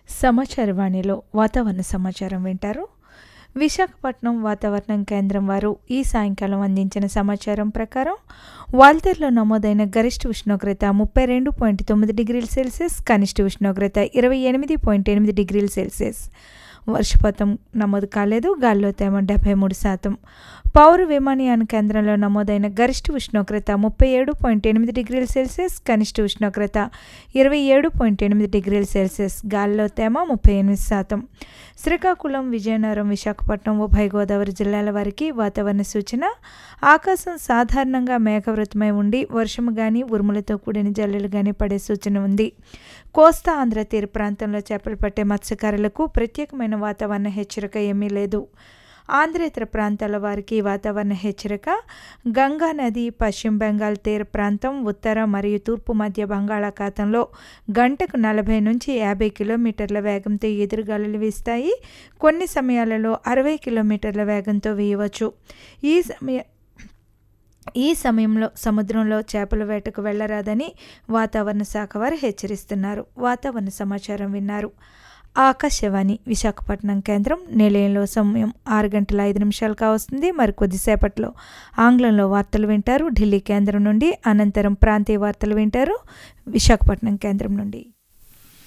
సమాచారవాణిలో వాతావరణ సమాచారం వింటారు విశాఖపట్నం వాతావరణం కేంద్రం వారు ఈ సాయంకాలం అందించిన సమాచారం ప్రకారం వాల్తేరులో నమోదైన గరిష్ట ఉష్ణోగ్రత ముప్పై రెండు పాయింట్ తొమ్మిది డిగ్రీల సెల్సియస్ కనిష్ట ఉష్ణోగ్రత ఇరవై ఎనిమిది పాయింట్ ఎనిమిది డిగ్రీల సెల్సియస్ వర్షపాతం నమోదు కాలేదు గాల్లో తేమ డెబ్బై మూడు శాతం పౌర విమానయాన కేంద్రంలో నమోదైన గరిష్ట ఉష్ణోగ్రత ముప్పై ఏడు పాయింట్ ఎనిమిది డిగ్రీల సెల్సియస్ కనిష్ట ఉష్ణోగ్రత ఇరవై ఏడు పాయింట్ ఎనిమిది డిగ్రీల సెల్సియస్ గాల్లో తేమ ముప్పై ఎనిమిది శాతం శ్రీకాకుళం విజయనగరం విశాఖపట్నం ఉభయ గోదావరి జిల్లాల వారికి వాతావరణ సూచన ఆకాశం సాధారణంగా మేఘవృతమై ఉండి వర్షం కానీ ఉరుములతో కూడిన జల్లులు కానీ పడే సూచన ఉంది కోస్తా ఆంధ్ర తీర ప్రాంతంలో చేపలు పట్టే మత్స్యకారులకు ప్రత్యేకమైన వాతావరణ హెచ్చరిక ఏమీ లేదు ఆంధ్రేతర ప్రాంతాల వారికి వాతావరణ హెచ్చరిక గంగా నది పశ్చిమ బెంగాల్ తీర ప్రాంతం ఉత్తర మరియు తూర్పు మధ్య బంగాళాఖాతంలో గంటకు నలభై నుంచి యాభై కిలోమీటర్ల వేగంతో ఎదురుగాలులు వీస్తాయి కొన్ని సమయాలలో అరవై కిలోమీటర్ల వేగంతో వేయవచ్చు ఈ సమయ ఈ సమయంలో సముద్రంలో చేపల వేటకు వెళ్లరాదని వాతావరణ శాఖ వారు హెచ్చరిస్తున్నారు వాతావరణ సమాచారం విన్నారు ఆకాశవాణి విశాఖపట్నం కేంద్రం నిలయంలో సమయం ఆరు గంటల ఐదు నిమిషాలు కావస్తుంది మరి కొద్దిసేపట్లో ఆంగ్లంలో వార్తలు వింటారు ఢిల్లీ కేంద్రం నుండి అనంతరం ప్రాంతీయ వార్తలు వింటారు విశాఖపట్నం కేంద్రం నుండి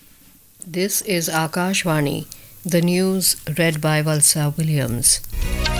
This is Akashvani, the news read by Valsa Williams.